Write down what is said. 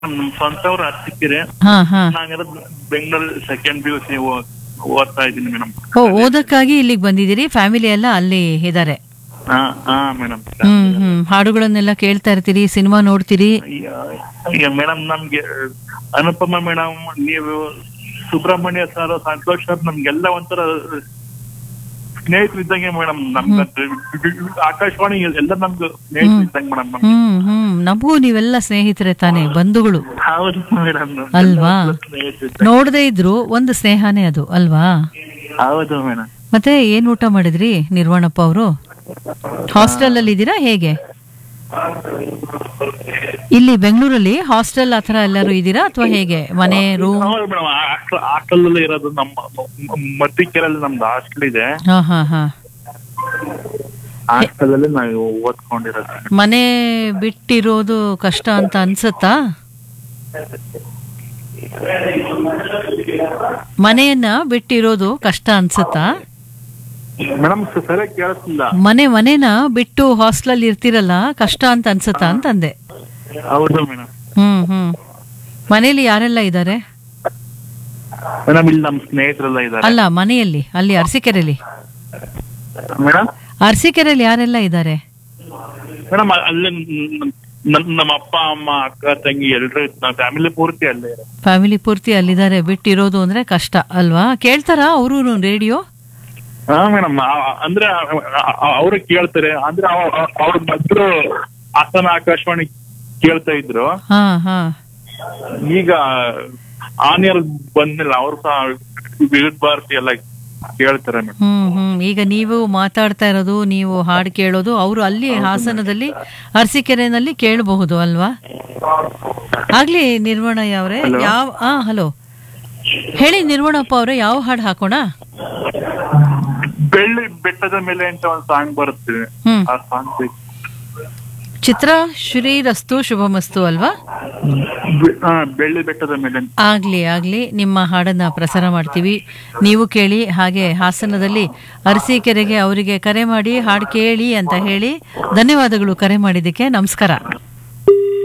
ನಮ್ ಸ್ವಂತ ಅವ್ರು ಹತ್ತಿಕ್ಕಿರೆ ಹಾ ಹಾ ನಾನಿರೋದು Bengaluru second P U C ಓದ್ತಾ ಇದ್ದೀನಿ ಮೇಡಮ್ ಓ ಓದಕ್ಕಾಗಿ ಇಲ್ಲಿಗೆ ಬಂದಿದ್ದೀರಿ ಫ್ಯಾಮಿಲಿ ಎಲ್ಲ ಅಲ್ಲಿ ಇದ್ದಾರೆ ಹಾ ಹಾ ಮೇಡಮ್ ಹ್ಮ್ ಹ್ಮ್ ಹಾಡುಗಳನ್ನೆಲ್ಲ ಕೇಳ್ತಾ ಇರ್ತೀರಿ ಸಿನಿಮಾ ನೋಡ್ತೀರಿ ಈಗ ಮೇಡಮ್ ನಮ್ಗೆ ಅನುಪಮ ಮೇಡಮ್ ನೀವು ಸುಬ್ರಹ್ಮಣ್ಯ ಸರ್ ಸಂತೋಷ್ ಸರ್ ನಮ್ಗೆಲ್ಲ ಒಂಥರ ಸ್ನೇಹಿತರು ಇದ್ದಂಗೆ ಮೇಡಮ್ ನಮ್ಗೆ ಆಕಾಶವಾಣಿ ಎಲ್ಲ ನಮ್ಗೆ ಸ್ನೇಹಿತರು ಇದ್ದಂಗೆ ಮೇಡಮ್ ನಮ್ಗೆ ಹ್ಮ್ ಹ್ಮ್ ನಮಗೂ ನೀವೆಲ್ಲ ಸ್ನೇಹಿತರೆ ತಾನೇ ಬಂಧುಗಳು ಹೌದು ಮೇಡಮ್ ಅಲ್ವಾ? ಸ್ನೇಹಿತರು ಇದ್ದಂಗೆ. ನೋಡದೇ ಇದ್ರು ಒಂದು ಸ್ನೇಹನೇ ಅದು ಅಲ್ವಾ ಹೌದು ಮೇಡಮ್ ಮತ್ತೆ ಏನ್ ಊಟ ಮಾಡಿದ್ರಿ ನಿರ್ವಾಣಪ್ಪ ಅವರು ಹಾಸ್ಟೆಲ್ ಅಲ್ಲಿ ಇದ್ದೀರಾ ಹೇಗೆ ಇಲ್ಲಿ ಬೆಂಗಳೂರಲ್ಲಿ ಹಾಸ್ಟೆಲ್ ಆತರ ಎಲ್ಲರೂ ಇದ್ದೀರಾ ಅಥವಾ ಹೇಗೆ ಮನೆ ರೂಮ್ ಹೌದು ಮೇಡಮ್ ಹಾಸ್ಟೆಲ್ ಅಲ್ಲಿ ಇರೋದು ನಮ್ಮ ಮತ್ತಿಕೆರಲ್ಲಿ ನಮ್ದು ಹಾಸ್ಟೆಲ್ ಇದೆ ಹಾ ಹಾ ಹಾ ಹಾಸ್ಟೆಲ್ ಅಲ್ಲಿ ನಾವು ಓದ್ಕೊಂಡಿರೋದು ಮನೆ ಬಿಟ್ಟಿರೋದು ಕಷ್ಟ ಅಂತ ಅನ್ಸತ್ತಾ ಮನೆಯನ್ನ ಬಿಟ್ಟಿರೋದು ಕಷ್ಟ ಅನ್ಸತ್ತಾ ಮೇಡಮ್ ಸರಿಯಾಗಿ ಕೇಳಿಸ್ತಿಲ್ಲ ಮನೆ ಮನೆನ ಬಿಟ್ಟು ಹಾಸ್ಟೆಲ್ ಇರ್ತಿರಲ್ಲ ಕಷ್ಟ ಅಂತ ಅನ್ಸತ್ತಾ ಅಂತಂದೆ ಹೌದು ಮೇಡಮ್ ಹ್ಮ್ ಹ್ಮ್ ಮನೇಲಿ ಯಾರೆಲ್ಲ ಇದ್ದಾರೆ ಮೇಡಮ್ ಇಲ್ಲಿ ನಮ್ಮ ಸ್ನೇಹಿತರೆಲ್ಲ ಇದ್ದಾರೆ ಅಲ್ಲ ಮನೆಯಲ್ಲಿ ಅಲ್ಲಿ ಅರಸೀಕೆರೆಯಲ್ಲಿ ಮೇಡಮ್ ಅರಸೀಕೆರೆಯಲ್ಲಿ ಯಾರೆಲ್ಲ ಇದ್ದಾರೆ ಮೇಡಮ್ ಅಲ್ಲಿ ನನ್- ನಮ್ಮ ಅಪ್ಪ ಅಮ್ಮ ಅಕ್ಕ ತಂಗಿ ಎಲ್ರು ನಮ್ಮ ಫ್ಯಾಮಿಲಿ ಪೂರ್ತಿ ಅಲ್ಲೇ ಇರೋದು ಫ್ಯಾಮಿಲಿ ಪೂರ್ತಿ ಅಲ್ಲಿದ್ದಾರೆ ಬಿಟ್ಟಿರೋದು ಅಂದ್ರೆ ಕಷ್ಟ ಅಲ್ವಾ ಕೇಳ್ತಾರಾ ಅವರು ರೇಡಿಯೋ ಹಾ ಮೇಡಮ್ ಅಂದ್ರೆ ಅವ್ರು ಕೇಳ್ತಾರೆ ಅಂದ್ರೆ ಅವ್ರ ಮೊದ್ಲು ಹಾಸನ ಆಕಾಶವಾಣಿ ಕೇಳ್ತಾ ಇದ್ರು ಹಾ ಹಾ ಈಗ ಆನ್ ಇಯರ್ ಬಂದ್ಮೇಲೆ ಅವ್ರು ಸಹ ವಿವಿಧ ಭಾರತಿ ಎಲ್ಲ ಕೇಳ್ತಾರೆ ಮೇಡಮ್ ಹ್ಮ್ ಹ್ಮ್ ಈಗ ನೀವು ಮಾತಾಡ್ತಾ ಇರೋದು ನೀವು ಹಾಡು ಕೇಳೋದು ಅವರು ಅಲ್ಲಿ ಹಾಸನದಲ್ಲಿ ಅರಸೀಕೆರೆನಲ್ಲಿ ಕೇಳಬಹುದು ಅಲ್ವಾ ಆಗ್ಲಿ ನಿರ್ವಣ ಯಾವ್ರೆ ಯಾವ ಆ ಹಲೋ ಹೇಳಿ ನಿರ್ವಣಪ್ಪ ಅವ್ರೆ ಯಾವ ಹಾಡು ಹಾಕೋಣ ಬೆಳ್ಳಿ ಬೆಟ್ಟದ ಮೇಲೆ ಅಂತ ಒಂದು ಸಾಂಗ್ ಬರುತ್ತೆ ಹ್ಮ್ ಆ ಸಾಂಗ್ ಚಿತ್ರ ಶ್ರೀರಸ್ತು ಶುಭಮಸ್ತು ಅಲ್ವಾ ಬೆಳ್ಳಿ ಬೆಟ್ಟದ ಮೇಲೆ ಅಂತ. ಆಗ್ಲಿ ಆಗ್ಲಿ ನಿಮ್ಮ ಹಾಡನ್ನ ಪ್ರಸಾರ ಮಾಡ್ತೀವಿ ನೀವು ಕೇಳಿ ಹಾಗೆ ಹಾಸನದಲ್ಲಿ ಅರಸೀಕೆರೆಗೆ ಅವರಿಗೆ ಕರೆ ಮಾಡಿ ಹಾಡು ಕೇಳಿ ಅಂತ ಹೇಳಿ ಧನ್ಯವಾದಗಳು ಕರೆ ಮಾಡಿದ್ದಕ್ಕೆ ನಮಸ್ಕಾರ